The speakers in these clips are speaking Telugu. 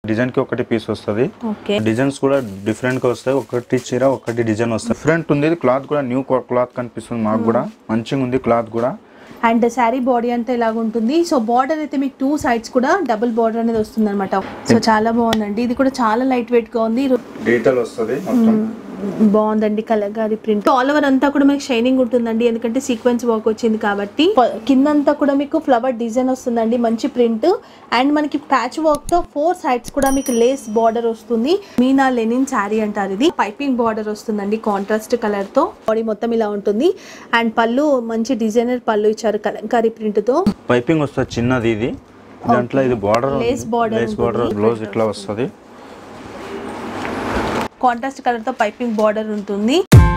డిజైన్ కి ఒకటి పీస్ వస్తుంది ఓకే డిజైన్స్ కూడా డిఫరెంట్ గా వస్తాయి ఒకటి చీర ఒకటి డిజైన్ వస్తాయి డిఫరెంట్ ఉంది క్లాత్ కూడా న్యూ క్లాత్ కనిపిస్తుంది మాకు కూడా మంచిగా ఉంది క్లాత్ కూడా అండ్ శారీ బాడీ అంతా ఇలాగ ఉంటుంది సో బార్డర్ అయితే మీకు టూ సైడ్స్ కూడా డబుల్ బార్డర్ అనేది వస్తుంది అనమాట సో చాలా బాగుందండి ఇది కూడా చాలా లైట్ వెయిట్ గా ఉంది డీటెయిల్ వస్తుంది మొత్తం బాగుందండి కలగారి ప్రింట్ ఆల్ ఓవర్ అంతా కూడా మీకు షైనింగ్ ఉంటుందండి ఎందుకంటే సీక్వెన్స్ వర్క్ వచ్చింది కాబట్టి ప- కిందంతా కూడా మీకు ఫ్లవర్ డిజైన్ వస్తుందండి మంచి ప్రింట్ అండ్ మనకి ప్యాచ్ వర్క్ తో ఫోర్ సైడ్స్ కూడా మీకు లేస్ బార్డర్ వస్తుంది మీనా లెనిన్ శారీ అంటారు ఇది పైపింగ్ బార్డర్ వస్తుందండి కాంట్రాస్ట్ కలర్ తో బాడీ మొత్తం ఇలా ఉంటుంది అండ్ పళ్ళు మంచి డిజైనర్ పళ్ళు ఇచ్చారు కలంకారీ ప్రింట్ తో పైపింగ్ వస్తుంది చిన్నది ఇది దాంట్లో ఇది border Lace border lace border ఉంటుంది. బ్లౌజ్ ఇట్లా వస్తుంది కాంట్రాస్ట్ కలర్ తో పైపింగ్ బార్డర్ ఉంటుంది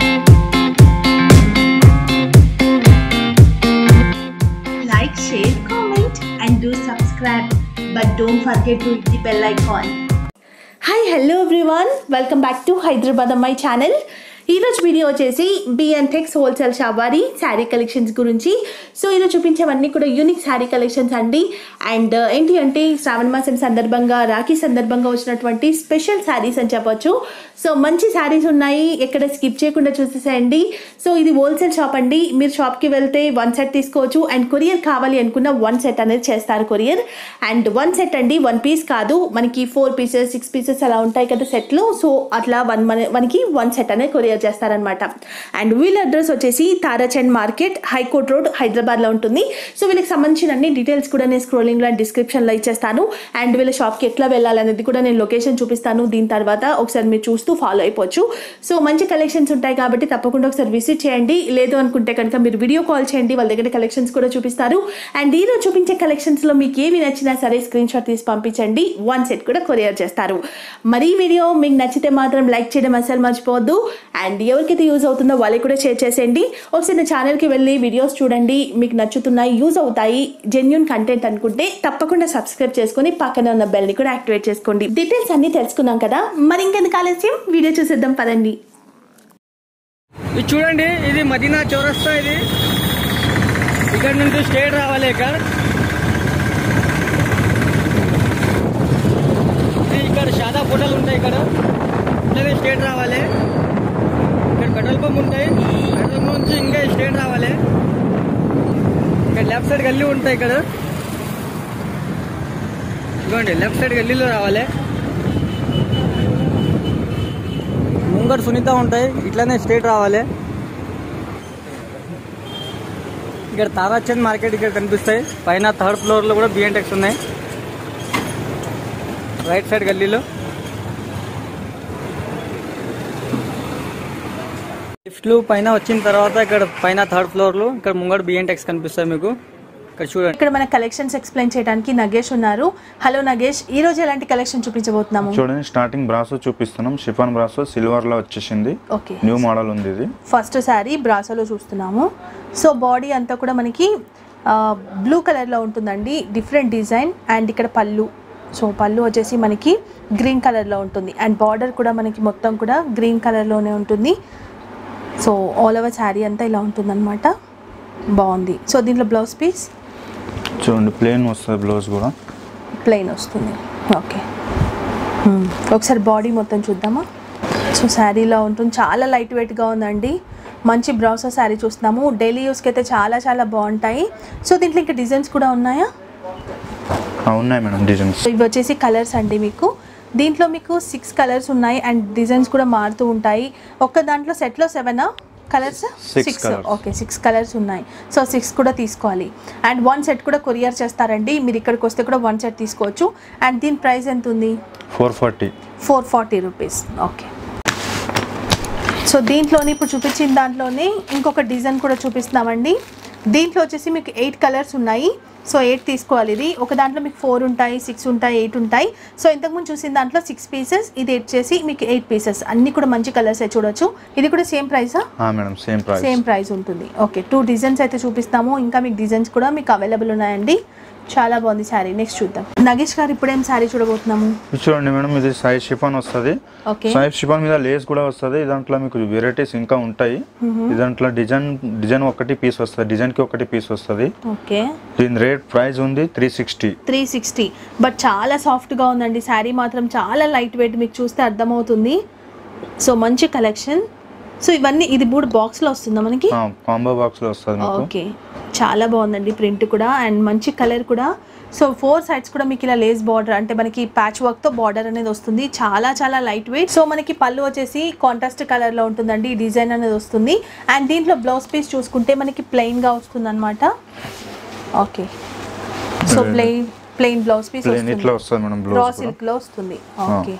like, share, comment, and do subscribe. But don't forget to hit the bell icon. Hi hello everyone welcome back to Hyderabad అమ్మాయి ఛానల్ ఈరోజు వీడియో వచ్చేసి బిఎన్ టెక్స్ హోల్సేల్ షాప్ వారి శారీ కలెక్షన్స్ గురించి సో ఈరోజు చూపించేవన్నీ కూడా యూనిక్ శారీ కలెక్షన్స్ అండి అండ్ ఏంటి అంటే శ్రావణ మాసం సందర్భంగా రాఖీ సందర్భంగా వచ్చినటువంటి స్పెషల్ శారీస్ అని చెప్పొచ్చు సో మంచి శారీస్ ఉన్నాయి ఎక్కడ స్కిప్ చేయకుండా చూసేసేయండి సో ఇది హోల్సేల్ షాప్ అండి మీరు షాప్కి వెళ్తే వన్ సెట్ తీసుకోవచ్చు అండ్ కొరియర్ కావాలి అనుకున్న వన్ సెట్ అనేది చేస్తారు కొరియర్ అండ్ వన్ సెట్ అండి వన్ పీస్ కాదు మనకి ఫోర్ పీసెస్ సిక్స్ పీసెస్ అలా ఉంటాయి కదా సెట్లో సో అట్లా వన్ మన మనకి వన్ సెట్ అనేది కొరియర్ చేస్తారనమాట అండ్ వీళ్ళ అడ్రస్ వచ్చేసి తారాచంద్ మార్కెట్ హైకోర్ట్ రోడ్ హైదరాబాద్లో ఉంటుంది సో వీళ్ళకి సంబంధించిన అన్ని డీటెయిల్స్ కూడా నేను స్క్రోలింగ్లో అండ్ డిస్క్రిప్షన్లో ఇచ్చేస్తాను అండ్ వీళ్ళ షాప్కి ఎట్లా వెళ్ళాలనేది కూడా నేను లొకేషన్ చూపిస్తాను దీని తర్వాత ఒకసారి మీరు చూస్తూ ఫాలో అయిపోవచ్చు సో మంచి కలెక్షన్స్ ఉంటాయి కాబట్టి తప్పకుండా ఒకసారి విజిట్ చేయండి లేదు అనుకుంటే కనుక మీరు వీడియో కాల్ చేయండి వాళ్ళ దగ్గర కలెక్షన్స్ కూడా చూపిస్తారు అండ్ ఈరోజు చూపించే కలెక్షన్స్లో మీకు ఏమి నచ్చినా సరే స్క్రీన్ షాట్ తీసి పంపించండి వన్ సెట్ కూడా కొరియర్ చేస్తారు మరి ఈ వీడియో మీకు నచ్చితే మాత్రం లైక్ చేయడం అసలు మర్చిపోవద్దు అండ్ ఎవరికైతే యూజ్ అవుతుందో వాళ్ళకి కూడా షేర్ చేసేయండి ఒకసారి నా ఛానల్కి వెళ్ళి వీడియోస్ చూడండి మీకు నచ్చుతున్నాయి యూజ్ అవుతాయి జెన్యున్ కంటెంట్ అనుకుంటే తప్పకుండా సబ్స్క్రైబ్ చేసుకొని పక్కన ఉన్న బెల్ని కూడా యాక్టివేట్ చేసుకోండి డీటెయిల్స్ అన్ని తెలుసుకున్నాం కదా మరి ఇంకెందుకు ఆలస్యం వీడియో చూసేద్దాం పదండి ఇది చూడండి ఇది మదీనా చౌరస్తా ఇది ఇక్కడ నుంచి స్టేట్ రావాలి ఇక్కడ ఇది ఇక్కడ శాదా ఫోటోలు ఉంటాయి ఇక్కడ ఇట్లనే స్టేట్ రావాలి ఇక్కడ పెట్రోల్ పంప్ ఉంటాయి పెట్రోల్ పంప్ నుంచి ఇంకా స్టేట్ రావాలి ఇక్కడ లెఫ్ట్ సైడ్ గల్లీ ఉంటాయి ఇక్కడ ఇదిగోండి లెఫ్ట్ సైడ్ గల్లీలో రావాలి ముంగడు సునీత ఉంటాయి ఇట్లానే స్ట్రేట్ రావాలి ఇక్కడ తారాచంద్ మార్కెట్ ఇక్కడ కనిపిస్తాయి పైన థర్డ్ ఫ్లోర్ లో కూడా బిఎన్టెక్స్ ఉన్నాయి రైట్ సైడ్ గల్లీలో లిఫ్ట్లు పైన వచ్చిన తర్వాత ఇక్కడ పైన థర్డ్ ఫ్లోర్ లో ఇక్కడ ముంగడు బిఎన్టెక్స్ కనిపిస్తాయి మీకు ఇక్కడ చూడండి ఇక్కడ మన కలెక్షన్స్ ఎక్స్ప్లెయిన్ చేయడానికి నగేష్ ఉన్నారు హలో నగేష్ ఈ రోజు ఎలాంటి కలెక్షన్ చూపించబోతున్నాము చూడండి స్టార్టింగ్ బ్రాసో చూపిస్తున్నాం షిఫాన్ బ్రాసో సిల్వర్ లో వచ్చేసింది ఓకే న్యూ మోడల్ ఉంది ఇది ఫస్ట్ శారీ బ్రాసోలో చూస్తున్నాము సో బాడీ అంతా కూడా మనకి బ్లూ కలర్లో ఉంటుందండి డిఫరెంట్ డిజైన్ అండ్ ఇక్కడ పళ్ళు సో పళ్ళు వచ్చేసి మనకి గ్రీన్ కలర్లో ఉంటుంది అండ్ బార్డర్ కూడా మనకి మొత్తం కూడా గ్రీన్ కలర్లోనే ఉంటుంది సో ఆల్ ఓవర్ శారీ అంతా ఇలా ఉంటుందన్నమాట బాగుంది సో దీంట్లో బ్లౌజ్ పీస్ చూడండి ప్లేన్ వస్తుంది బ్లౌజ్ కూడా ప్లెయిన్ వస్తుంది ఓకే మ్మ్. ఒకసారి బాడీ మొత్తం చూద్దామా సో శారీలో ఉంటుంది చాలా లైట్ వెయిట్గా ఉందండి మంచి బ్రౌసర్ శారీ చూస్తున్నాము డైలీ యూస్కి అయితే చాలా చాలా బాగుంటాయి సో దీంట్లో ఇంకా డిజైన్స్ కూడా ఉన్నాయా ఆ, ఉన్నాయి మేడం డిజైన్స్ సో ఇవి వచ్చేసి కలర్స్ అండి మీకు దీంట్లో మీకు సిక్స్ కలర్స్ ఉన్నాయి అండ్ డిజైన్స్ కూడా మారుతూ ఉంటాయి ఒక్క దాంట్లో సెట్లో సెవెనా colours Six six colours. Okay six colours ఉన్నాయి సో సిక్స్ కూడా తీసుకోవాలి అండ్ వన్ సెట్ కూడా కొరియర్ చేస్తారండి మీరు ఇక్కడికి వస్తే కూడా వన్ సెట్ తీసుకోవచ్చు అండ్ దీని ప్రైస్ ఎంత ఉంది four forty four forty rupees okay so దీంట్లోనే ఇప్పుడు చూపించిన దాంట్లోనే ఇంకొక డిజైన్ కూడా చూపిస్తున్నామండి దీంట్లో వచ్చేసి మీకు ఎయిట్ కలర్స్ ఉన్నాయి సో ఎయిట్ తీసుకోవాలి ఇది ఒక దాంట్లో మీకు ఫోర్ ఉంటాయి సిక్స్ ఉంటాయి ఎయిట్ ఉంటాయి సో ఇంతకుముందు చూసిన దాంట్లో సిక్స్ పీసెస్ ఇది వచ్చేసి మీకు ఎయిట్ పీసెస్ అన్ని కూడా మంచి కలర్సే చూడొచ్చు ఇది కూడా సేమ్ ప్రైసా madam same price same price ఉంటుంది ఓకే టూ డిజైన్స్ అయితే చూపిస్తాము ఇంకా మీకు డిజైన్స్ కూడా మీకు అవైలబుల్ ఉన్నాయండి చాలా బాగుంది శారీ నెక్స్ట్ చూద్దాం నగేష్ గారు ఇప్పుడేం శారీ చూడబోతున్నాము ఇది చూడండి మేడం ఇది సాయి షిఫాన్ వస్తుంది ఓకే సాయి షిఫాన్ మీద లేస్ కూడా వస్తుంది దాంట్లో మీకు వెరైటీస్ ఇంకా ఉంటాయి దాంట్లో డిజైన్ డిజైన్ ఒకటి పీస్ వస్తుంది డిజైన్ కి ఒకటి పీస్ వస్తుంది ఓకే దీని రేట్ ప్రైస్ ఉంది three sixty three sixty but చాలా సాఫ్ట్గా ఉందండి శారీ మాత్రం చాలా లైట్ వెయిట్ మీకు చూస్తే అర్థమవుతుంది సో మంచి కలెక్షన్ సో ఇవన్నీ ఇది మూడు బాక్స్లో వస్తుందా మనకి కాంబో బాక్స్ లో వస్తుంది మీకు ఓకే చాలా బాగుందండి ప్రింట్ కూడా అండ్ మంచి కలర్ కూడా సో ఫోర్ సైడ్స్ కూడా మీకు ఇలా లేస్ బార్డర్ అంటే మనకి ప్యాచ్ వర్క్తో బార్డర్ అనేది వస్తుంది చాలా చాలా లైట్ వెయిట్ సో మనకి పళ్ళు వచ్చేసి కాంట్రాస్ట్ కలర్లో ఉంటుందండి ఈ డిజైన్ అనేది వస్తుంది అండ్ దీంట్లో బ్లౌజ్ పీస్ చూసుకుంటే మనకి ప్లెయిన్గా వస్తుంది అనమాట okay so plain plain blouse piece plain ఇట్లా వస్తుంది మేడం రా బ్లౌజ్ సిల్క్ లో వస్తుంది ఓకే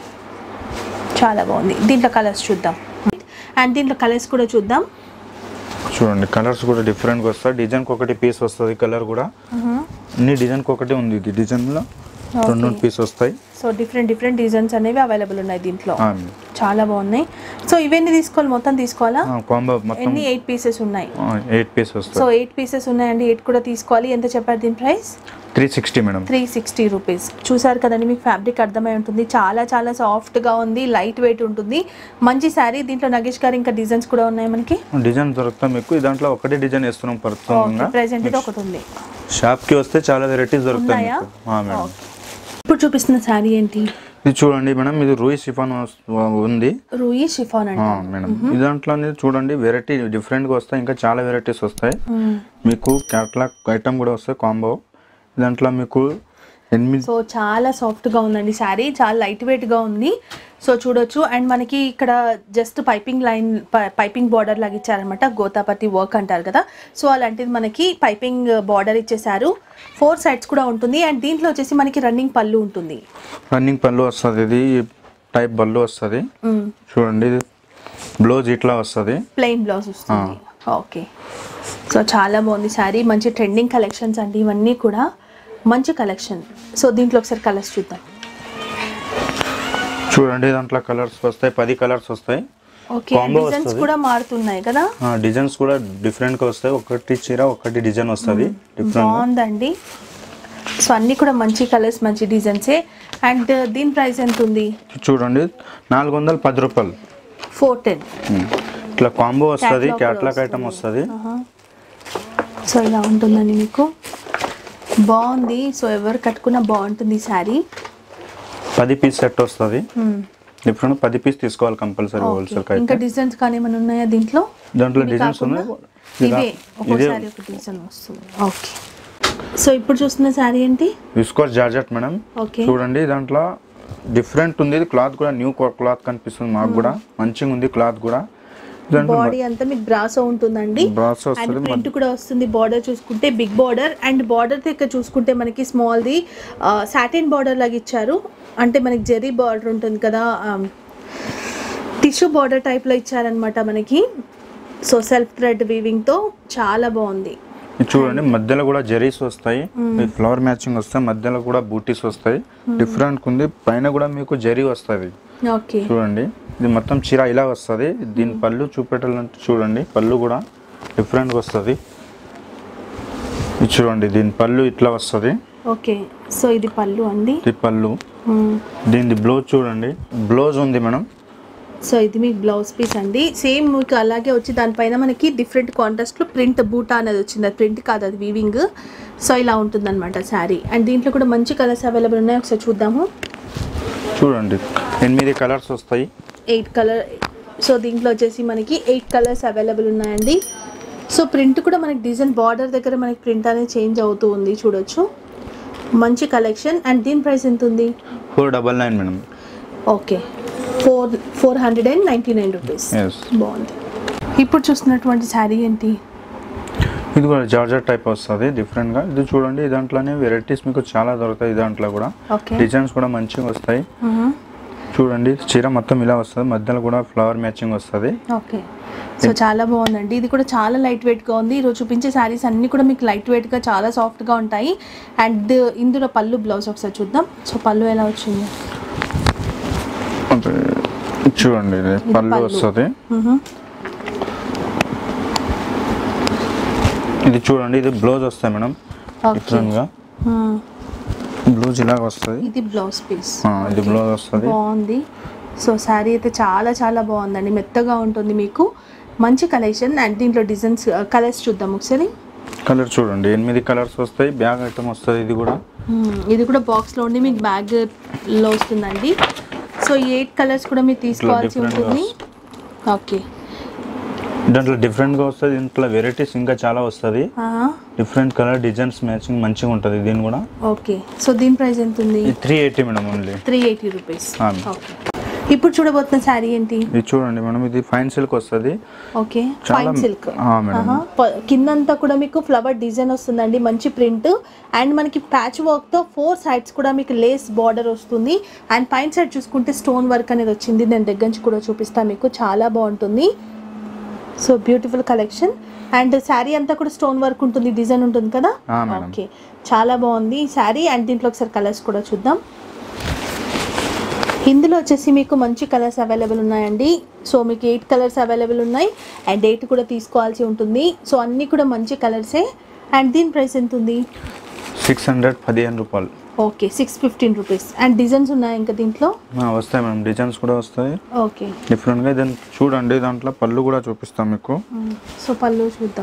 చాలా బాగుంది దీంట్లో కలర్స్ చూద్దాం అండ్ దీంట్లో కలర్స్ కూడా చూద్దాం చూడండి కలర్స్ కూడా డిఫరెంట్ గా వస్తాయి డిజైన్ కి ఒకటి పీస్ వస్తుంది కలర్ కూడా అన్ని డిజైన్ కి ఒకటి ఉంది ఇది డిజైన్ లో రెండు పీస్ వస్తాయి సో డిఫరెంట్ డిఫరెంట్ డిజైన్స్ అనేవి అవైలబుల్ ఉన్నాయి దీంట్లో ఆ, చాలా బాగున్నాయి సో ఇవన్నీ తీసుకోవాలి మొత్తం తీసుకోవాలా ఆ, కాంబో మొత్తం ఎన్ని ఎయిట్ పీసెస్ ఉన్నాయి ఎయిట్ పీస్ సో వస్తాయి ఎయిట్ పీసెస్ ఉన్నాయండి ఎయిట్ కూడా తీసుకోవాలి ఎంత చెప్పారు దీని price three sixty madam three sixty rupees చూసారు కదండి మీకు ఫ్యాబ్రిక్ అర్థమై ఉంటుంది చాలా చాలా సాఫ్ట్గా ఉంది లైట్ వెయిట్ ఉంటుంది మంచి శారీ దీంట్లో నగేష్ గారు ఇంకా డిజైన్స్ కూడా ఉన్నాయి మనకి డిజైన్ దొరుకుతాయి మీకు దాంట్లో ఒకటే డిజైన్ ఇస్తున్నాం ప్రస్తుతంగా ప్రెసెంట్ ఇది ఒకటి ఉంది షాప్ కి వస్తే చాలా వెరైటీస్ దొరుకుతాయి ఉన్నాయా? మీకు ఆ, మేడం Okay. ఇప్పుడు చూపిస్తున్న శారీ ఏంటి ఇది చూడండి మేడం ఇది రూయి షిఫాన్ ఉంది రూయి షిఫాన్ ఆ, అండి మేడం ఇది దాంట్లో అనేది చూడండి వెరైటీ డిఫరెంట్ గా వస్తాయి ఇంకా చాలా వెరైటీస్ వస్తాయి మీకు క్యాట్లాగ్ ఐటమ్ కూడా వస్తాయి కాంబో దాంట్లో మీకు ఎనిమిది సో చాలా సాఫ్ట్గా ఉందండి శారీ చాలా లైట్ వెయిట్గా ఉంది సో చూడొచ్చు అండ్ మనకి ఇక్కడ just piping line piping border లాగా ఇచ్చారనమాట గోతాపతి వర్క్ అంటారు కదా సో అలాంటిది మనకి పైపింగ్ బార్డర్ ఇచ్చేసారు ఫోర్ సైడ్స్ కూడా ఉంటుంది అండ్ దీంట్లో వచ్చేసి మనకి రన్నింగ్ పళ్ళు ఉంటుంది రన్నింగ్ పళ్ళు వస్తుంది ఇది టైప్ బళ్ళు వస్తుంది చూడండి ఇది బ్లౌజ్ ఇట్లా వస్తుంది ప్లెయిన్ బ్లౌజ్ వస్తుంది ఓకే సో చాలా బాగుంది శారీ మంచి ట్రెండింగ్ కలెక్షన్స్ అండి ఇవన్నీ కూడా మంచి కలెక్షన్ సో దీంట్లో ఒకసారి కలర్స్ చూద్దాం చూడండి దాంట్లో కలర్స్ వస్తాయి పది కలర్స్ వస్తాయి ఓకే Combo డిజైన్స్ వస్తది. కూడా మారుతున్నాయి కదా డిజైన్స్ కూడా డిఫరెంట్ గా వస్తాయి ఒకటి చీర ఒకటి డిజైన్ వస్తుంది డిఫరెంట్ బాగుందండి సో అన్నీ కూడా మంచి కలర్స్ మంచి డిజైన్సే అండ్ దీని ప్రైస్ ఎంత ఉంది చూడండి నాలుగు వందల పది రూపాయలు ఫోర్ టెన్ ఉమ్. ఇట్లా కాంబో వస్తుంది Catalog క్యాట్లాగ్ కూడా ఐటమ్ వస్తుంది సో ఇలా ఉంటుందండి మీకు బాగుంది సో ఎవరు కట్టుకున్నా బాగుంటుంది ఈ శారీ పది పీస్ సెట్ వస్తుంది డిఫరెంట్ పది పీస్ తీసుకోవాలి కంపల్సరీ హోల్సేల్ ఇంకా అయితే డిజైన్స్ కానీ ఏమైనా ఉన్నాయా దీంట్లో దాంట్లో ఇవి డిజైన్స్ కాకుండా ఉన్నాయి ఇవే ఇదే ఒక్కొక్కసారి ఒక డిజైన్ వస్తుంది ఓకే సో ఇప్పుడు చూస్తున్న శారీ ఏంటి విస్కోస్ జార్జెట్ మేడం ఓకే చూడండి దాంట్లో డిఫరెంట్ ఉంది క్లాత్ కూడా న్యూ క్లాత్ కనిపిస్తుంది మాకు కూడా మంచిగా ఉంది క్లాత్ కూడా దాంట్లో బాడీ అంతా మీకు బ్రాసో ఉంటుందండి బ్రాస్ అండ్ వస్తుంది ప్రింట్ కూడా వస్తుంది బార్డర్ చూసుకుంటే బిగ్ బార్డర్ అండ్ బార్డర్ దగ్గర చూసుకుంటే మనకి స్మాల్ది సాటిన్ బార్డర్ లాగా ఇచ్చారు అంటే మనకి జెరీ బార్డర్ ఉంటుంది కదా టిష్యూ బార్డర్ టైప్లో ఇచ్చారనమాట మనకి సో సెల్ఫ్ థ్రెడ్ వీవింగ్తో చాలా బాగుంది ఇది చూడండి మధ్యలో కూడా జెరీస్ వస్తాయి ఫ్లవర్ మ్యాచింగ్ వస్తాయి మధ్యలో కూడా బూటీస్ వస్తాయి డిఫరెంట్ ఉంది పైన కూడా మీకు జెరీ వస్తుంది ఓకే చూడండి ఇది మొత్తం చీర ఇలా వస్తుంది దీని పళ్ళు చూపెట్టాలంటే చూడండి పళ్ళు కూడా డిఫరెంట్గా వస్తుంది ఇది చూడండి దీని పళ్ళు ఇట్లా వస్తుంది ఓకే సో ఇది పళ్ళు అండి ఇది పళ్ళు మ్మ్. దీని బ్లౌజ్ చూడండి బ్లౌజ్ ఉంది మేడం సో ఇది మీకు బ్లౌజ్ పీస్ అండి సేమ్ మీకు అలాగే వచ్చి దానిపైన మనకి డిఫరెంట్ కాంట్రాస్ట్లో ప్రింట్ బూటా అనేది వచ్చింది అది ప్రింట్ కాదు అది వీవింగ్ సో ఇలా ఉంటుందన్నమాట శారీ అండ్ దీంట్లో కూడా మంచి కలర్స్ అవైలబుల్ ఉన్నాయి ఒకసారి చూద్దాము చూడండి ఎనిమిది కలర్స్ వస్తాయి ఎయిట్ కలర్ సో దీంట్లో వచ్చేసి మనకి ఎయిట్ కలర్స్ అవైలబుల్ ఉన్నాయండి సో ప్రింట్ కూడా మనకి డిజైన్ బార్డర్ దగ్గర మనకి ప్రింట్ అనేది చేంజ్ అవుతూ ఉంది చూడొచ్చు మంచి కలెక్షన్ అండ్ దీని ప్రైస్ ఎంత ఉంది four double nine madam okay four four hundred and ninety nine rupees yes బాగుంది ఇప్పుడు చూస్తున్నటువంటి శారీ ఏంటి ఇది కూడా జార్జెట్ టైప్ వస్తుంది డిఫరెంట్గా ఇది చూడండి దాంట్లోనే వెరైటీస్ మీకు చాలా దొరుకుతాయి దాంట్లో కూడా ఓకే డిజైన్స్ కూడా మంచిగా వస్తాయి చూడండి చీర మొత్తం ఇలా వస్తుంది మధ్యలో కూడా ఫ్లవర్ మ్యాచింగ్ వస్తుంది ఓకే సో చాలా బాగుందండి ఇది కూడా చాలా లైట్ వెయిట్గా ఉంది ఈరోజు చూపించే శారీస్ అన్నీ కూడా మీకు లైట్ వెయిట్గా చాలా సాఫ్ట్గా ఉంటాయి అండ్ ఇందులో పళ్ళు బ్లౌజ్ ఒకసారి చూద్దాం సో పళ్ళు ఎలా వచ్చింది అంటే చూడండి ఇది పళ్ళు పళ్ళు. వస్తుంది మ్హూ. ఇది చూడండి ఇది బ్లౌజ్ వస్తాయి మేడం ఓకే డిఫరెంట్గా బ్లూజ్ ఇలాగ వస్తుంది ఇది బ్లౌజ్ పీస్ ఆ, ఇది బ్లౌజ్ వస్తుంది బాగుంది సో శారీ అయితే చాలా చాలా బాగుందండి మెత్తగా ఉంటుంది మీకు మంచి కలెక్షన్ అండ్ దీంట్లో డిజైన్స్ కలర్స్ చూద్దాం ఒకసారి కలర్ చూడండి ఎనిమిది కలర్స్ వస్తాయి బ్యాగ్ ఐటమ్ వస్తుంది ఇది కూడా మ్మ్. ఇది కూడా బాక్స్లో ఉండి మీకు బ్యాగ్లో వస్తుందండి సో ఎయిట్ కలర్స్ కూడా మీరు తీసుకోవాల్సి different గా ఉంటుంది ఓకే దాంట్లో డిఫరెంట్గా వస్తుంది దీంట్లో వెరైటీస్ ఇంకా చాలా వస్తుంది డిఫరెంట్ కలర్ డిజైన్స్ మ్యాచింగ్ మంచిగా ఉంటుంది దీని కూడా ఓకే సో దీని ప్రైస్ ఎంత ఉంది ఇది three eighty madam only three eighty rupees ఆ. ఓకే ఇప్పుడు చూడబోతున్న శారీ ఏంటి ఇది చూడండి మేడం ఇది ఫైన్ సిల్క్ వస్తుంది ఓకే చాలా- ఫైన్ సిల్క్ ఆ, మేడం. కిందంతా కూడా మీకు ఫ్లవర్ డిజైన్ వస్తుందండి మంచి ప్రింట్ అండ్ మనకి ప్యాచ్ వర్క్ తో ఫోర్ సైడ్స్ కూడా మీకు లేస్ బార్డర్ వస్తుంది అండ్ పైన సైడ్ చూసుకుంటే స్టోన్ వర్క్ అనేది వచ్చింది నేను దగ్గర నుంచి కూడా చూపిస్తాను మీకు చాలా బాగుంటుంది so beautiful collection and sari అంతా కూడా స్టోన్ వర్క్ ఉంటుంది డిజైన్ ఉంటుంది కదా ఆ, మేడం. ఓకే చాలా బాగుంది ఈ శారీ అండ్ దీంట్లో ఒకసారి కలర్స్ కూడా చూద్దాం ఇందులో వచ్చేసి మీకు మంచి కలర్స్ అవైలబుల్ ఉన్నాయండి సో మీకు ఎయిట్ కలర్స్ అవైలబుల్ ఉన్నాయి అండ్ ఎయిట్ కూడా తీసుకోవాల్సి ఉంటుంది సో అన్నీ కూడా మంచి కలర్సే అండ్ దీని ప్రైస్ ఎంత ఉంది సిక్స్ హండ్రెడ్ పదిహేను రూపాయలు okay six fifteen rupees and designs ఉన్నాయి ఇంకా దీంట్లో ఆ, వస్తాయి మేడం డిజైన్స్ కూడా వస్తాయి ఓకే డిఫరెంట్గా దాన్ని చూడండి దాంట్లో పళ్ళు కూడా చూపిస్తాం మీకు సో పళ్ళు చూద్దాం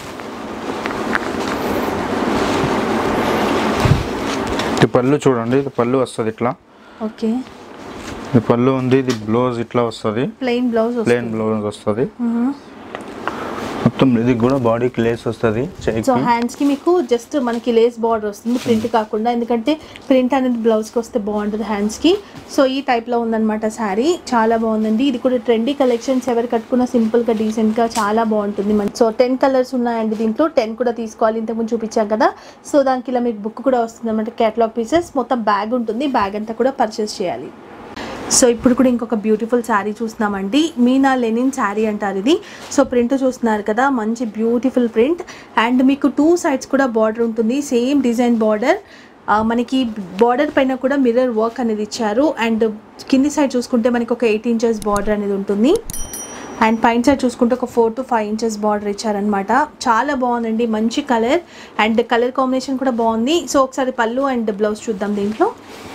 ఇది పళ్ళు చూడండి ఇది పళ్ళు వస్తుంది ఇట్లా ఓకే ఇది పళ్ళు ఉంది ఇది బ్లౌజ్ ఇట్లా వస్తుంది ప్లెయిన్ బ్లౌజ్ ప్లేన్ బ్లౌజ్ వస్తుంది మొత్తం ఇది కూడా బాడీకి లేస్ వస్తుంది సో చేయికి హ్యాండ్స్కి మీకు జస్ట్ మనకి లేస్ బార్డర్ వస్తుంది ప్రింట్ కాకుండా ఎందుకంటే ప్రింట్ అనేది బ్లౌజ్కి వస్తే బాగుంటుంది హ్యాండ్స్కి సో ఈ టైప్లో ఉందన్నమాట శారీ చాలా బాగుందండి ఇది కూడా ట్రెండీ కలెక్షన్స్ ఎవరు కట్టుకున్న సింపుల్గా డీసెంట్గా చాలా బాగుంటుంది మంచి సో టెన్ కలర్స్ ఉన్నాయండి దీంట్లో టెన్ కూడా తీసుకోవాలి ఇంతకుముందు చూపించాం కదా సో దానికి ఇలా మీకు బుక్ కూడా వస్తుంది అనమాట క్యాటలాగ్ పీసెస్ మొత్తం బ్యాగ్ ఉంటుంది బ్యాగ్ అంతా కూడా పర్చేస్ చేయాలి సో ఇప్పుడు కూడా ఇంకొక బ్యూటిఫుల్ శారీ చూస్తున్నామండి మీనా లెనిన్ శారీ అంటారు ఇది సో ప్రింట్ చూస్తున్నారు కదా మంచి బ్యూటిఫుల్ ప్రింట్ అండ్ మీకు టూ సైడ్స్ కూడా బార్డర్ ఉంటుంది సేమ్ డిజైన్ బార్డర్ మనకి బార్డర్ పైన కూడా మిర్రర్ వర్క్ అనేది ఇచ్చారు అండ్ కింది సైడ్ చూసుకుంటే మనకి ఒక ఎయిట్ ఇంచెస్ బార్డర్ అనేది ఉంటుంది అండ్ పైన సైడ్ చూసుకుంటే ఒక four to five inches border ఇచ్చారనమాట చాలా బాగుందండి మంచి కలర్ అండ్ కలర్ కాంబినేషన్ కూడా బాగుంది సో ఒకసారి పళ్ళు అండ్ బ్లౌజ్ చూద్దాం దీంట్లో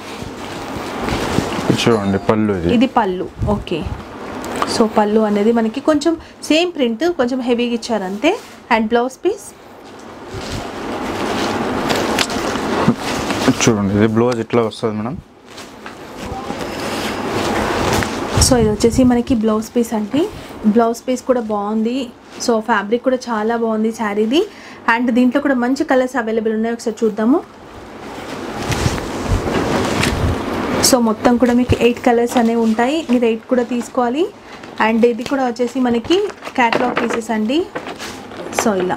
చూడండి పళ్ళు ఇది ఇది పళ్ళు ఓకే సో పళ్ళు అనేది మనకి కొంచెం సేమ్ ప్రింట్ కొంచెం హెవీగా ఇచ్చారు అంతే అండ్ బ్లౌజ్ పీస్ చూడండి ఇది బ్లౌజ్ ఇట్లా వస్తుంది మేడం సో ఇది వచ్చేసి మనకి బ్లౌజ్ పీస్ అండి బ్లౌజ్ పీస్ కూడా బాగుంది సో ఫ్యాబ్రిక్ కూడా చాలా బాగుంది శారీది అండ్ దీంట్లో కూడా మంచి కలర్స్ అవైలబుల్ ఉన్నాయి ఒకసారి చూద్దాము సో మొత్తం కూడా మీకు ఎయిట్ కలర్స్ అనేవి ఉంటాయి మీరు ఎయిట్ కూడా తీసుకోవాలి అండ్ ఇది కూడా వచ్చేసి మనకి క్యాటలాగ్ పీసెస్ అండి సో ఇలా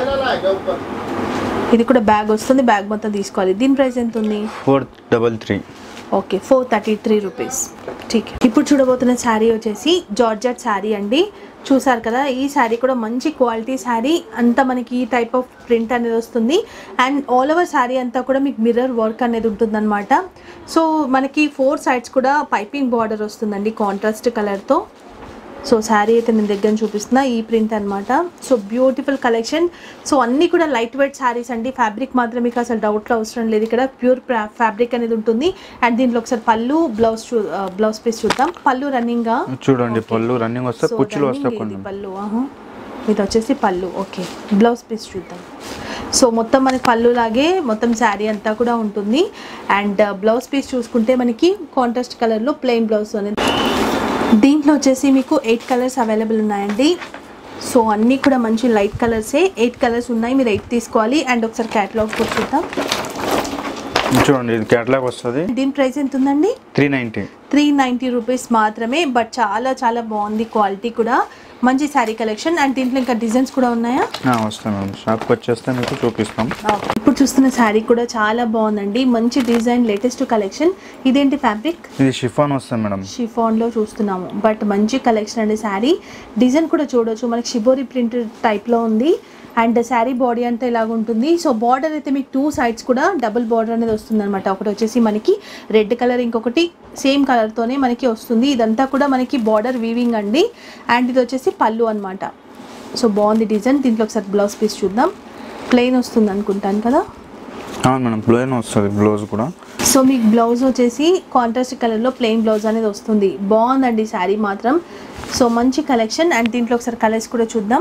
ఇది కూడా బ్యాగ్ వస్తుంది బ్యాగ్ మొత్తం తీసుకోవాలి దీని ప్రైస్ ఎంత ఉంది four double three okay four thirty three rupees ఠీక్ ఇప్పుడు చూడబోతున్న శారీ వచ్చేసి జార్జెట్ శారీ అండి చూసారు కదా ఈ శారీ కూడా మంచి క్వాలిటీ శారీ అంతా మనకి ఈ టైప్ ఆఫ్ ప్రింట్ అనేది వస్తుంది అండ్ ఆల్ ఓవర్ శారీ అంతా కూడా మీకు మిర్రర్ వర్క్ అనేది ఉంటుందన్నమాట సో మనకి ఫోర్ సైడ్స్ కూడా పైపింగ్ బార్డర్ వస్తుందండి కాంట్రాస్ట్ కలర్తో సో శారీ అయితే నేను దగ్గర నుంచి చూపిస్తున్నా ఈ ప్రింట్ అన్నమాట సో బ్యూటిఫుల్ కలెక్షన్ సో అన్నీ కూడా లైట్ వెయిట్ శారీస్ అండి ఫ్యాబ్రిక్ మాత్రం మీకు అసలు డౌట్లో అవసరం లేదు ఇక్కడ ప్యూర్ ఫ్యాబ్రిక్ అనేది ఉంటుంది అండ్ దీంట్లో ఒకసారి పళ్ళు బ్లౌజ్ చూ బ్లౌజ్ పీస్ చూద్దాం పళ్ళు రన్నింగ్గా చూడండి పళ్ళు రన్నింగ్ వస్తే సో కుచ్చులు running వస్తాయి ఇది కొన్ని పళ్ళు ఆహా. ఇది వచ్చేసి పళ్ళు ఓకే బ్లౌజ్ పీస్ చూద్దాం సో మొత్తం మనకి పళ్ళు లాగే మొత్తం శారీ అంతా కూడా ఉంటుంది అండ్ బ్లౌజ్ పీస్ చూసుకుంటే మనకి కాంట్రాస్ట్ కలర్లో ప్లెయిన్ బ్లౌజ్ అనేది దీంట్లో వచ్చేసి మీకు ఎయిట్ కలర్స్ అవైలబుల్ ఉన్నాయండి సో అన్నీ కూడా మంచి లైట్ కలర్సే ఎయిట్ కలర్స్ ఉన్నాయి మీరు ఎయిట్ తీసుకోవాలి అండ్ ఒకసారి క్యాటలాగ్ కూడా చూద్దాం చూడండి ఇది క్యాటలాగ్ వస్తుంది దీని ప్రైస్ ఎంత ఉందండి three ninety three ninety rupees మాత్రమే బట్ చాలా చాలా బాగుంది క్వాలిటీ కూడా మంచి శారీ కలెక్షన్ అండ్ దీంట్లో ఇంకా డిజైన్స్ కూడా ఉన్నాయా వస్తాయి మేడం షాప్కి వచ్చేస్తే మీకు చూపిస్తాం ఇప్పుడు చూస్తున్న శారీ కూడా చాలా బాగుందండి మంచి డిజైన్ లేటెస్ట్ కలెక్షన్ ఇదేంటి ఫ్యాబ్రిక్ ఇది షిఫాన్ వస్తుంది మేడం షిఫాన్లో చూస్తున్నాము బట్ మంచి కలెక్షన్ అండి శారీ డిజైన్ కూడా చూడొచ్చు మనకి షిబోరి ప్రింట్ టైప్లో ఉంది అండ్ శారీ బాడీ అంతా ఇలాగ ఉంటుంది సో బార్డర్ అయితే మీకు టూ సైడ్స్ కూడా డబుల్ బార్డర్ అనేది వస్తుంది అనమాట ఒకటి వచ్చేసి మనకి రెడ్ కలర్ ఇంకొకటి సేమ్ కలర్తోనే మనకి వస్తుంది ఇదంతా కూడా మనకి బార్డర్ వీవింగ్ అండి అండ్ ఇది వచ్చేసి పళ్ళు అనమాట సో బాగుంది డిజైన్ దీంట్లో ఒకసారి బ్లౌజ్ పీస్ చూద్దాం ప్లెయిన్ వస్తుంది అనుకుంటాను కదా అవును మేడం ప్లేన్ వస్తుంది బ్లౌజ్ కూడా సో మీకు బ్లౌజ్ వచ్చేసి కాంట్రాస్ట్ కలర్లో ప్లెయిన్ బ్లౌజ్ అనేది వస్తుంది బాగుందండి శారీ మాత్రం సో మంచి కలెక్షన్ అండ్ దీంట్లో ఒకసారి కలర్స్ కూడా చూద్దాం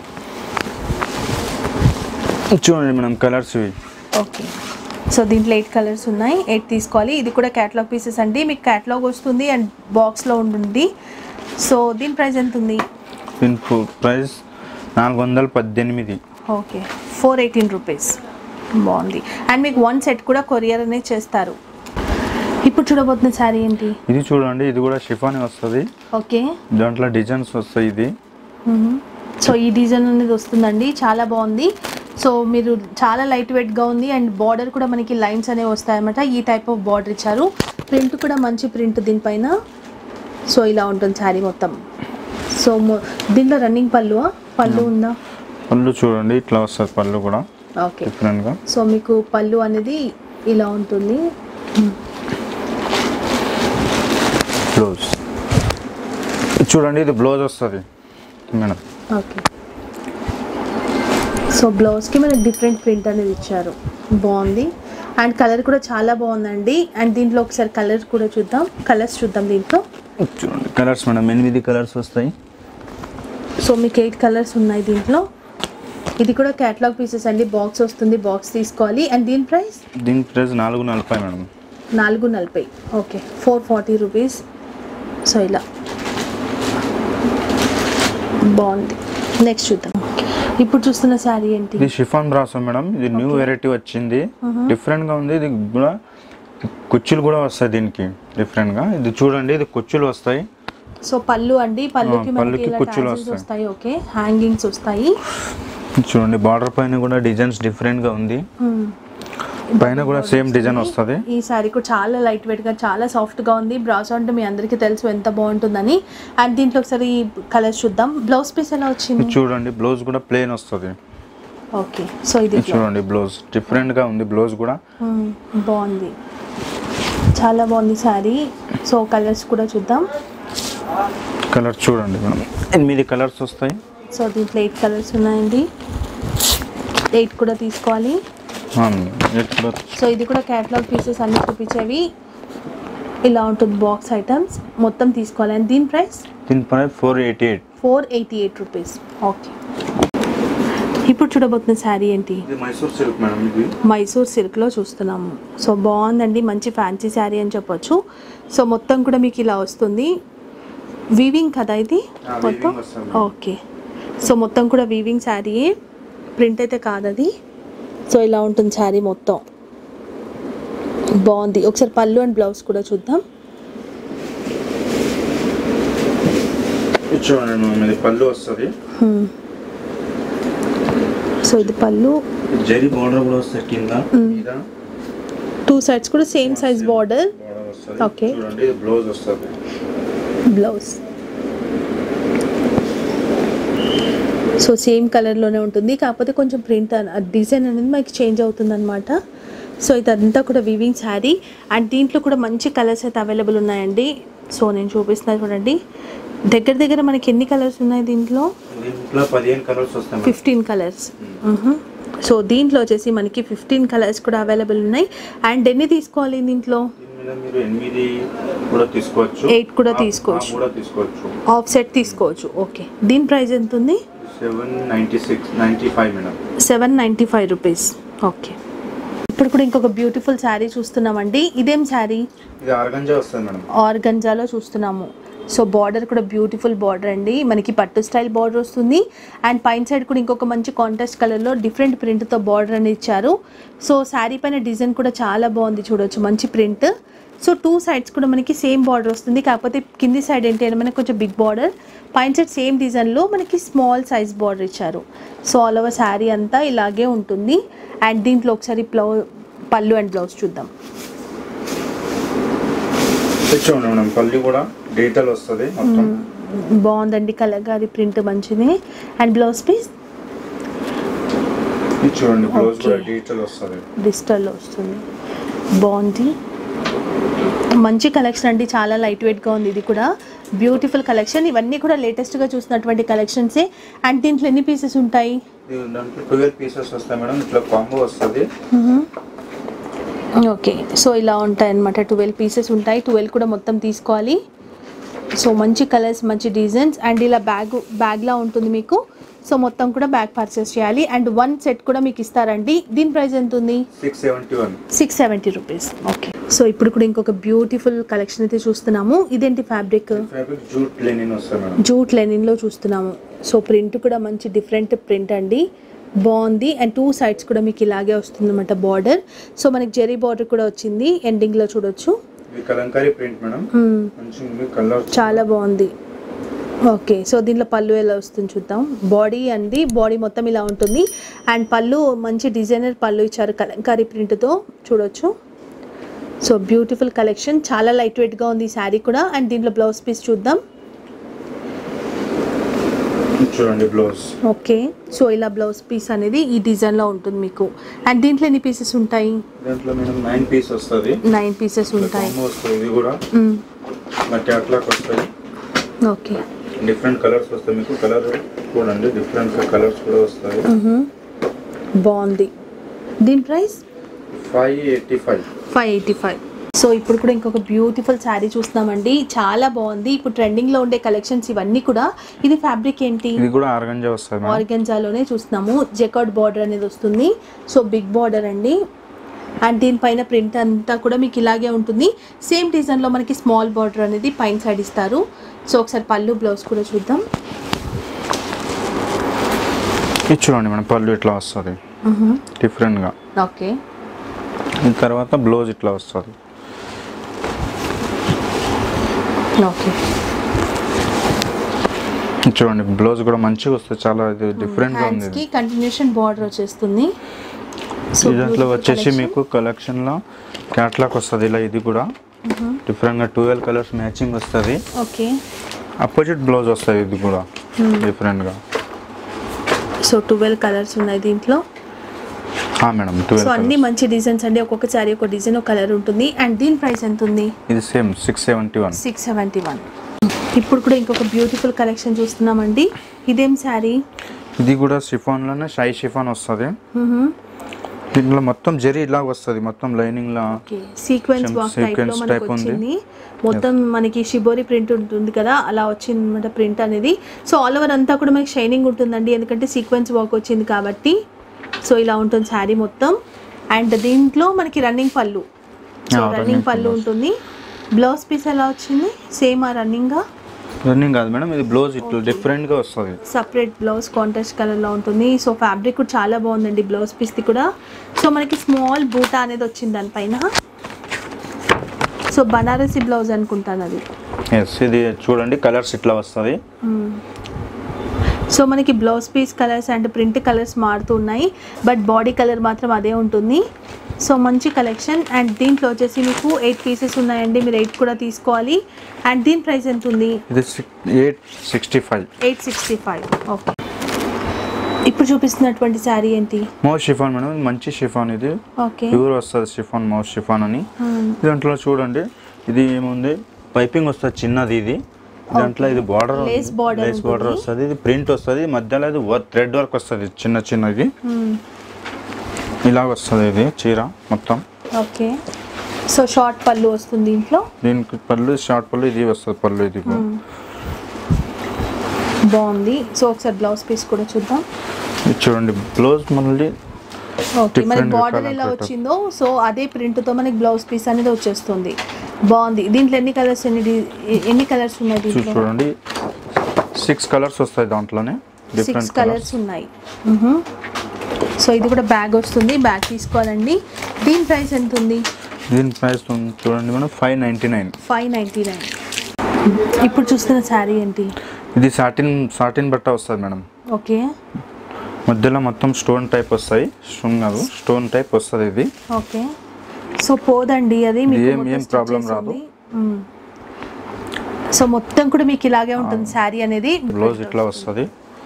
చూడండి మేడం కలర్స్ ఇవి ఓకే సో దీంట్లో ఎయిట్ కలర్స్ ఉన్నాయి ఎయిట్ తీసుకోవాలి ఇది కూడా క్యాటలాగ్ పీసెస్ అండి మీకు క్యాటలాగ్ వస్తుంది అండ్ బాక్స్లో ఉంటుంది సో దీని ప్రైస్ ఎంత ఉంది దీని ప్రైస్ నాలుగు వందల పద్దెనిమిది ఓకే ఫోర్ ఎయిటీన్ రూపీస్ బాగుంది అండ్ మీకు వన్ సెట్ కూడా కొరియర్ అనేది చేస్తారు ఇప్పుడు చూడబోతున్న శారీ ఏంటి ఇది చూడండి ఇది కూడా షిఫాన్ వస్తుంది ఓకే దాంట్లో డిజైన్స్ వస్తాయి ఇది సో ఈ డిజైన్ అనేది వస్తుందండి చాలా బాగుంది సో మీరు చాలా లైట్ వెయిట్గా ఉంది అండ్ బార్డర్ కూడా మనకి లైన్స్ అనేవి వస్తాయన్నమాట ఈ టైప్ ఆఫ్ బార్డర్ ఇచ్చారు ప్రింట్ కూడా మంచి ప్రింట్ దీనిపైన సో ఇలా ఉంటుంది శారీ మొత్తం సో మొ- దీంట్లో రన్నింగ్ పళ్ళు పళ్ళు ఉందా పళ్ళు చూడండి ఇట్లా వస్తుంది పళ్ళు కూడా ఓకే డిఫరెంట్గా సో మీకు పళ్ళు అనేది ఇలా ఉంటుంది బ్లౌజ్ చూడండి ఇది బ్లౌజ్ వస్తుంది మేడం ఓకే సో బ్లౌజ్కి మనకి డిఫరెంట్ ప్రింట్ అనేది ఇచ్చారు బాగుంది అండ్ కలర్ కూడా చాలా బాగుందండి అండ్ దీంట్లో ఒకసారి కలర్ కూడా చూద్దాం కలర్స్ చూద్దాం దీంట్లో చూడండి కలర్స్ మేడం ఎనిమిది కలర్స్ వస్తాయి సో మీకు ఎయిట్ కలర్స్ ఉన్నాయి దీంట్లో ఇది కూడా క్యాటలాగ్ పీసెస్ అండి బాక్స్ వస్తుంది బాక్స్ తీసుకోవాలి అండ్ దీని ప్రైస్ దీని ప్రైస్ నాలుగు నలభై మేడం నాలుగు నలభై okay four forty rupees so ఇలా బాగుంది నెక్స్ట్ చూద్దాం ఇప్పుడు చూస్తున్న శారీ ఏంటి ఇది షిఫాన్ బ్రాసో మేడం ఇది న్యూ వెరైటీ వచ్చింది డిఫరెంట్ గా ఉంది ఇది కూడా కుచ్చులు కూడా వస్తాయి దీనికి డిఫరెంట్ గా ఇది చూడండి ఇది కుచ్చులు వస్తాయి సో పళ్ళు అండి పళ్ళుకి ఆ, మనకి పళ్ళుకి ఇలా కుచ్చులు tassels వస్తాయి. వస్తాయి ఓకే హ్యాంగింగ్స్ వస్తాయి చూడండి బార్డర్ పైన కూడా డిజైన్స్ డిఫరెంట్ గా ఉంది పైన కూడా సేమ్ డిజైన్ వస్తుంది ఈ శారీ కూడా చాలా లైట్ వెయిట్ గా చాలా సాఫ్ట్ గా ఉంది బ్రాస్ అంటే మీ అందరికీ తెలుసు ఎంత బాగుంటుందని అండ్ దీంట్లో ఒకసారి కలర్స్ చూద్దాం బ్లౌజ్ పీస్ ఎలా వచ్చింది ఇది చూడండి బ్లౌజ్ కూడా ప్లేన్ వస్తుంది ఓకే సో ఇది ఇది చూడండి బ్లౌజ్ డిఫరెంట్ గా ఉంది బ్లౌజ్ కూడా మ్మ్. బాగుంది చాలా బాగుంది శారీ సో కలర్స్ కూడా చూద్దాం కలర్ చూడండి మేడం ఎనిమిది కలర్స్ వస్తాయి సో దీంట్లో ఎయిట్ కలర్స్ ఉన్నాయండి ఎయిట్ కూడా తీసుకోవాలి ఆ, ఇది కూడా సో ఇది కూడా క్యాటలాగ్ పీసెస్ అన్ని చూపించేవి ఇలా ఉంటుంది బాక్స్ ఐటమ్స్ మొత్తం తీసుకోవాలి అండ్ దీని ప్రైస్ దీని price four eighty eight four eighty eight rupees okay ఇప్పుడు చూడబోతున్న శారీ ఏంటి ఇది మైసూర్ సిల్క్ మేడం ఇది మైసూర్ సిల్క్లో చూస్తున్నాము సో బాగుందండి మంచి ఫ్యాన్సీ శారీ అని చెప్పొచ్చు సో మొత్తం కూడా మీకు ఇలా వస్తుంది వీవింగ్ కదా ఇది ఆ, మొత్తం weaving వస్తుంది. ఓకే సో మొత్తం కూడా వీవింగ్ శారీయే ప్రింట్ అయితే కాదు అది సో ఇలా ఉంటుంది శారీ మొత్తం బాగుంది ఒకసారి పళ్ళు అండ్ బ్లౌజ్ కూడా చూద్దాం ఇది చూడండి మేడం ఇది పళ్ళు వస్తుంది హ్మ్. సో ఇది పళ్ళు జరీ బార్డర్ కూడా వస్తుంది కింద మీద టూ సైడ్స్ కూడా సేమ్ సైజ్ బార్డర్ బార్డర్ వస్తుంది Okay. చూడండి ఇది బ్లౌజ్ వస్తుంది బ్లౌజ్ సో సేమ్ కలర్లోనే ఉంటుంది కాకపోతే కొంచెం ప్రింట్ డిజైన్ అనేది మనకి చేంజ్ అవుతుంది అనమాట సో ఇదంతా కూడా వివింగ్ శారీ అండ్ దీంట్లో కూడా మంచి కలర్స్ అయితే అవైలబుల్ ఉన్నాయండి సో నేను చూపిస్తున్నా చూడండి దగ్గర దగ్గర మనకి ఎన్ని కలర్స్ ఉన్నాయి దీంట్లో దీంట్లో పదిహేను కలర్స్ వస్తాయి మేడం. ఫిఫ్టీన్ కలర్స్ సో దీంట్లో వచ్చేసి మనకి ఫిఫ్టీన్ కలర్స్ కూడా అవైలబుల్ ఉన్నాయి అండ్ ఎన్ని తీసుకోవాలి దీంట్లో దీని మీద మీరు ఎనిమిది కూడా తీసుకోవచ్చు Eight కూడా ఆ- తీసుకోవచ్చు. ఆ కూడా తీసుకోవచ్చు ఆఫ్ సెట్ తీసుకోవచ్చు ఓకే దీని ప్రైస్ ఎంత ఉంది seven ninety six ninety five madam seven ninety five rupees okay ఇప్పుడు కూడా ఇంకొక బ్యూటిఫుల్ శారీ చూస్తున్నామండి ఇదేం శారీ ఇది ఆర్గంజా వస్తుంది మేడం ఆర్గంజాలో చూస్తున్నాము సో బార్డర్ కూడా బ్యూటిఫుల్ బార్డర్ అండి మనకి పట్టు స్టైల్ బార్డర్ వస్తుంది అండ్ పైన సైడ్ కూడా ఇంకొక మంచి కాంట్రాస్ట్ కలర్లో డిఫరెంట్ ప్రింట్తో బార్డర్ అని ఇచ్చారు సో శారీ పైన డిజైన్ కూడా చాలా బాగుంది చూడొచ్చు మంచి ప్రింట్ సో టూ సైడ్స్ కూడా మనకి సేమ్ బార్డర్ వస్తుంది కాకపోతే కింది సైడ్ ఏంటి అంటే మనకి కొంచెం బిగ్ బార్డర్ పైన సైడ్ సేమ్ డిజైన్లో మనకి స్మాల్ సైజ్ బార్డర్ ఇచ్చారు సో ఆల్ ఓవర్ శారీ అంతా ఇలాగే ఉంటుంది అండ్ దీంట్లో ఒకసారి బ్లౌ పళ్ళు అండ్ బ్లౌజ్ చూద్దాం ఇది చూడండి మేడం పల్లి కూడా డీటెయిల్ వస్తుంది మొత్తం బాగుందండి కలగారి ప్రింట్ మంచిది అండ్ బ్లౌజ్ పీస్ ఇది చూడండి బ్లౌజ్ కూడా Okay. డీటెయిల్ వస్తుంది డిజిటల్లో వస్తుంది బాగుంది మంచి కలెక్షన్ అండి చాలా లైట్ వెయిట్గా ఉంది ఇది కూడా బ్యూటిఫుల్ కలెక్షన్ ఇవన్నీ కూడా లేటెస్ట్గా చూసినటువంటి కలెక్షన్సే అండ్ దీంట్లో ఎన్ని పీసెస్ ఉంటాయి ఇది దాంట్లో ట్వెల్వ్ పీసెస్ వస్తాయి మేడం ఇట్లా కాంబో వస్తుంది ఓకే సో ఇలా ఉంటాయి అన్నమాట ట్వెల్వ్ పీసెస్ ఉంటాయి ట్వెల్వ్ కూడా మొత్తం తీసుకోవాలి సో మంచి కలర్స్ మంచి డిజైన్స్ అండ్ ఇలా బ్యాగ్ బ్యాగ్లా ఉంటుంది మీకు సో మొత్తం కూడా బ్యాగ్ పర్చేస్ చేయాలి అండ్ వన్ సెట్ కూడా మీకు ఇస్తారండి దీని ప్రైస్ ఎంత ఉంది six seventy one six seventy rupees okay so ఇప్పుడు కూడా ఇంకొక బ్యూటిఫుల్ కలెక్షన్ అయితే చూస్తున్నాము ఇదేంటి ఫ్యాబ్రిక్ ఫ్యాబ్రిక్ జూట్ లెనిన్ వస్తుంది మేడం జూట్ లెనిన్లో చూస్తున్నాము సో ప్రింట్ కూడా మంచి డిఫరెంట్ ప్రింట్ అండి బాగుంది అండ్ టూ సైడ్స్ కూడా మీకు ఇలాగే వస్తుంది అనమాట బార్డర్ సో మనకి జెరీ బార్డర్ కూడా వచ్చింది ఎండింగ్లో చూడొచ్చు ఇది కలంకారీ ప్రింట్ మేడం మ్మ్. మంచిగా కలర్ చాలా బాగుంది ఓకే సో దీంట్లో పళ్ళు ఎలా వస్తుంది చూద్దాం బాడీ అండి బాడీ మొత్తం ఇలా ఉంటుంది అండ్ పళ్ళు మంచి డిజైనర్ పళ్ళు ఇచ్చారు కలంకారీ ప్రింట్తో చూడొచ్చు సో బ్యూటిఫుల్ కలెక్షన్ చాలా లైట్ వెయిట్గా ఉంది ఈ శారీ కూడా అండ్ దీంట్లో బ్లౌజ్ పీస్ చూద్దాం చూడండి బ్లౌజ్ ఓకే సో ఇలా బ్లౌజ్ పీస్ అనేది ఈ డిజైన్లో ఉంటుంది మీకు అండ్ దీంట్లో ఎన్ని పీసెస్ ఉంటాయి దాంట్లో మేడం నైన్ పీస్ వస్తుంది నైన్ పీసెస్ ఉంటాయి కాంబో వస్తుంది ఇది కూడా మ్మ్. మట్టి అట్లాక్ వస్తుంది ఓకే డిఫరెంట్ కలర్స్ వస్తాయి మీకు కలర్ చూడండి డిఫరెంట్ కలర్స్ కూడా వస్తాయి మ్మ్. బాగుంది దీని price five eighty five five eighty five so ఇప్పుడు కూడా ఇంకొక బ్యూటిఫుల్ శారీ చూస్తున్నామండి చాలా బాగుంది ఇప్పుడు ట్రెండింగ్లో ఉండే కలెక్షన్స్ ఇవన్నీ కూడా ఇది ఫ్యాబ్రిక్ ఏంటి ఇది కూడా ఆర్గంజా వస్తుంది మేడం ఆర్గెన్జాలోనే చూస్తున్నాము జెకౌట్ బార్డర్ అనేది వస్తుంది సో బిగ్ బార్డర్ అండి అండ్ దీనిపైన ప్రింట్ అంతా కూడా మీకు ఇలాగే ఉంటుంది సేమ్ డిజైన్లో మనకి స్మాల్ బార్డర్ అనేది పైన సైడ్ ఇస్తారు సో ఒకసారి పళ్ళు బ్లౌజ్ కూడా చూద్దాం ఇది చూడండి మేడం పళ్ళు ఇట్లా వస్తుంది డిఫరెంట్గా ఓకే ఈ తర్వాత బ్లౌజ్ ఇట్లా వస్తుంది ఓకే ఇది చూడండి బ్లౌజ్ కూడా మంచిగా వస్తుంది చాలా ఇది డిఫరెంట్గా ఉంది హ్యాండ్స్కి కంటిన్యూషన్ బార్డర్ వచ్చేస్తుంది సో ఈ దాంట్లో beautiful వచ్చేసి collection. మీకు కలెక్షన్లో క్యాట్లాక్ వస్తుంది ఇలా ఇది కూడా డిఫరెంట్గా ట్వెల్వ్ కలర్స్ మ్యాచింగ్ వస్తుంది ఓకే అపోజిట్ బ్లౌజ్ వస్తుంది ఇది కూడా డిఫరెంట్గా సో ట్వెల్వ్ కలర్స్ ఉన్నాయి దీంట్లో మేడం సో ట్వెల్వ్ అన్ని మంచి డిజైన్స్ అండి ఒక్కొక్క సారీ ఒక డిజైన్ ఒక కలర్ ఉంటుంది అండ్ దీని ప్రైస్ ఎంత ఉంది ఇది same six seventy one six seventy one ఇప్పుడు కూడా ఇంకొక బ్యూటిఫుల్ కలెక్షన్ చూస్తున్నామండి ఇదేం శారీ ఇది కూడా షిఫాన్లోనే షై షిఫాన్ వస్తుంది దీంట్లో మొత్తం జరీ ఇలాగ వస్తుంది మొత్తం లైనింగ్ లా okay sequence Sem- work type లో sequence మనకి type ఉంది. వచ్చింది మొత్తం మనకి షిబోరి ప్రింట్ ఉంటుంది కదా అలా వచ్చింది అనమాట ప్రింట్ అనేది సో ఆల్ ఓవర్ అంతా కూడా మనకి షైనింగ్ ఉంటుందండి ఎందుకంటే సీక్వెన్స్ వర్క్ వచ్చింది కాబట్టి సో ఇలా ఉంటుంది శారీ మొత్తం అండ్ దీంట్లో మనకి రన్నింగ్ పళ్ళు సో Yeah, రన్నింగ్ running పళ్ళు పళ్ళు. ఉంటుంది బ్లౌజ్ పీస్ ఎలా వచ్చింది సేమ్ ఆ రన్నింగ్ రన్నింగ్ కాదు మేడం ఇది బ్లౌజ్ ఇట్లా డిఫరెంట్గా వస్తుంది సపరేట్ బ్లౌజ్ కాంట్రాస్ట్ కలర్లో ఉంటుంది సో ఫ్యాబ్రిక్ కూడా చాలా బాగుందండి బ్లౌజ్ పీస్ది కూడా సో మనకి స్మాల్ బూటా అనేది వచ్చింది దానిపైన సో బనారసి బ్లౌజ్ అనుకుంటాను అది ఎస్ ఇది చూడండి కలర్స్ ఇట్లా వస్తుంది సో మనకి blouse piece colours and print colours మారుతూ ఉన్నాయి బట్ బాడీ కలర్ మాత్రం అదే ఉంటుంది సో మంచి కలెక్షన్ అండ్ దీంట్లో వచ్చేసి మీకు ఎయిట్ పీసెస్ ఉన్నాయండి మీరు ఎయిట్ కూడా తీసుకోవాలి అండ్ దీని ప్రైస్ ఎంత ఉంది ఇది eight sixty five eight sixty five okay ఇప్పుడు చూపిస్తున్నటువంటి శారీ ఏంటి మౌస్ షిఫాన్ మేడం ఇది మంచి షిఫాన్ ఇది ఓకే ప్యూర్ వస్తుంది షిఫాన్ మౌస్ షిఫాన్ అని దాంట్లో చూడండి ఇది ఏముంది పైపింగ్ వస్తుంది చిన్నది ఇది దాంట్లో ఇది border Lace border lace border ఉంటుంది. వస్తుంది ఇది ప్రింట్ వస్తుంది మధ్యలో ఇది వర్క్ థ్రెడ్ వర్క్ వస్తుంది చిన్న చిన్నది ఇలాగ వస్తుంది ఇది చీర మొత్తం ఓకే సో షార్ట్ పళ్ళు వస్తుంది దీంట్లో దీనికి పళ్ళు షార్ట్ పళ్ళు ఇది వస్తుంది పళ్ళు ఇది కూడా. బాగుంది సో ఒకసారి బ్లౌజ్ పీస్ కూడా చూద్దాం ఇది చూడండి బ్లౌజ్ మళ్ళీ ఓకే మనకి Different బార్డర్ colour ఎలా pattern. వచ్చిందో సో అదే ప్రింట్తో మనకి బ్లౌజ్ పీస్ అనేది వచ్చేస్తుంది బాగుంది దీంట్లో ఎన్ని కలర్స్ ఎన్ని డి- ఎన్ని కలర్స్ ఉన్నాయి చూసి దీంట్లో చూడండి సిక్స్ కలర్స్ వస్తాయి దాంట్లోనే సిక్స్ డిఫరెంట్ కలర్స్ కలర్స్ ఉన్నాయి మ్హూ. సో ఇది కూడా బ్యాగ్ వస్తుంది బ్యాగ్ తీసుకోవాలండి దీని ప్రైస్ ఎంత ఉంది దీని ప్రైస్ చూడండి madam five ninety nine five ninety nine ఇప్పుడు చూస్తున్న శారీ ఏంటి ఇది సాటిన్ సాటిన్ బట్ట వస్తుంది మేడం ఓకే మధ్యలో మొత్తం స్టోన్ టైప్ వస్తాయి స్టోన్ కాదు స్టోన్ టైప్ వస్తుంది ఇది ఓకే సో పోదండి అది మీకు ఏం- మొత్తం ఏం stitch problem చేసి రాదు. ఉంది. మ్మ్. సో మొత్తం కూడా మీకు ఇలాగే ఉంటుంది శారీ అనేది బ్లౌజ్ ఇట్లా వస్తుంది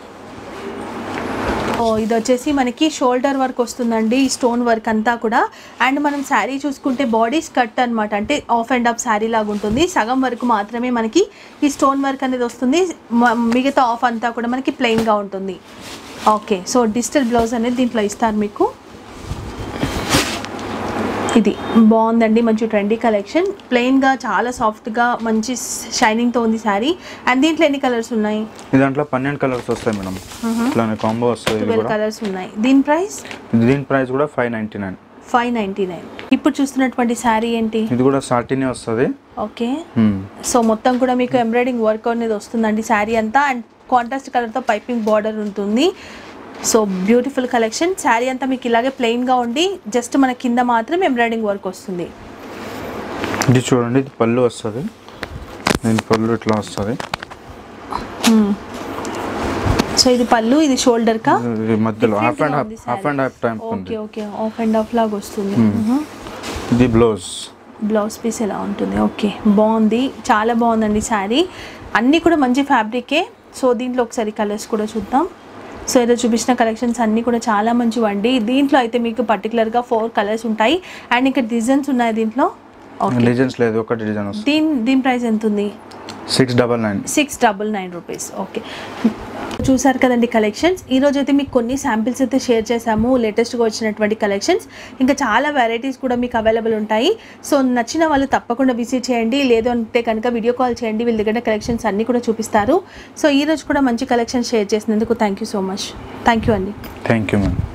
ఓ, ఇది వచ్చేసి మనకి షోల్డర్ వర్క్ వస్తుందండి ఈ స్టోన్ వర్క్ అంతా కూడా అండ్ మనం శారీ చూసుకుంటే బాడీ స్కర్ట్ అన్నమాట అంటే ఆఫ్ అండ్ ఆఫ్ శారీ లాగా ఉంటుంది సగం వరకు మాత్రమే మనకి ఈ స్టోన్ వర్క్ అనేది వస్తుంది మ- మిగతా ఆఫ్ అంతా కూడా మనకి ప్లెయిన్గా ఉంటుంది ఓకే సో డిజిటల్ బ్లౌజ్ అనేది దీంట్లో ఇస్తారు మీకు ఇది బాగుందండి మంచి ట్రెండీ కలెక్షన్ ప్లెయిన్గా చాలా సాఫ్ట్గా మంచి షైనింగ్తో ఉంది శారీ అండ్ దీంట్లో ఎన్ని కలర్స్ ఉన్నాయి ఈ దాంట్లో పన్నెండు కలర్స్ వస్తాయి మేడం ఇట్లానే కాంబో వస్తుంది ఇది ట్వెల్వ్ కూడా కలర్స్ ఉన్నాయి దీని ప్రైస్ దీని ప్రైస్ కూడా five ninety nine five ninety nine ఇప్పుడు చూస్తున్నటువంటి శారీ ఏంటి ఇది కూడా సాటినే వస్తుంది ఓకే సో మొత్తం కూడా మీకు ఎంబ్రాయిడింగ్ వర్క్ అనేది వస్తుందండి శారీ అంతా అండ్ కాంట్రాస్ట్ కలర్తో పైపింగ్ బార్డర్ ఉంటుంది సో బ్యూటిఫుల్ కలెక్షన్ శారీ అంతా మీకు ఇలాగే ప్లెయిన్గా ఉండి జస్ట్ మన కింద మాత్రం ఎంబ్రాయిడింగ్ వర్క్ వస్తుంది ఇది చూడండి ఇది పళ్ళు వస్తుంది దీని పళ్ళు ఇట్లా వస్తుంది సో ఇది పళ్ళు ఇది షోల్డర్ కా ఇది మధ్యలో హాఫ్ అండ్ హాఫ్ ఉంది హాఫ్ అండ్ హాఫ్ టైం ఉంది okay okay half and half లాగా వస్తుంది ఇది బ్లౌజ్ బ్లౌజ్ పీస్ ఎలా ఉంటుంది ఓకే బాగుంది చాలా బాగుందండి శారీ అన్నీ కూడా మంచి ఫ్యాబ్రికే సో దీంట్లో ఒకసారి కలర్స్ కూడా చూద్దాం సో ఏదో చూపించిన కలెక్షన్స్ అన్నీ కూడా చాలా మంచివండి దీంట్లో అయితే మీకు పర్టికులర్గా ఫోర్ కలర్స్ ఉంటాయి అండ్ ఇక్కడ డిజైన్స్ ఉన్నాయి దీంట్లో ఓకే డిజైన్స్ లేదు ఒకటి డిజైన్ వస్తుంది దీని దీని ప్రైస్ ఎంత ఉంది six double nine six double nine rupees okay చూసారు కదండి కలెక్షన్స్ ఈ రోజు అయితే మీకు కొన్ని శాంపిల్స్ అయితే షేర్ చేశాము లేటెస్ట్గా వచ్చినటువంటి కలెక్షన్స్ ఇంకా చాలా వెరైటీస్ కూడా మీకు అవైలబుల్ ఉంటాయి సో నచ్చిన వాళ్ళు తప్పకుండా విజిట్ చేయండి లేదు అంటే కనుక వీడియో కాల్ చేయండి వీళ్ళ దగ్గర కలెక్షన్స్ అన్నీ కూడా చూపిస్తారు సో ఈ రోజు కూడా మంచి కలెక్షన్స్ షేర్ చేసినందుకు thank you so much thank you అండి థ్యాంక్ యూ మ్యామ్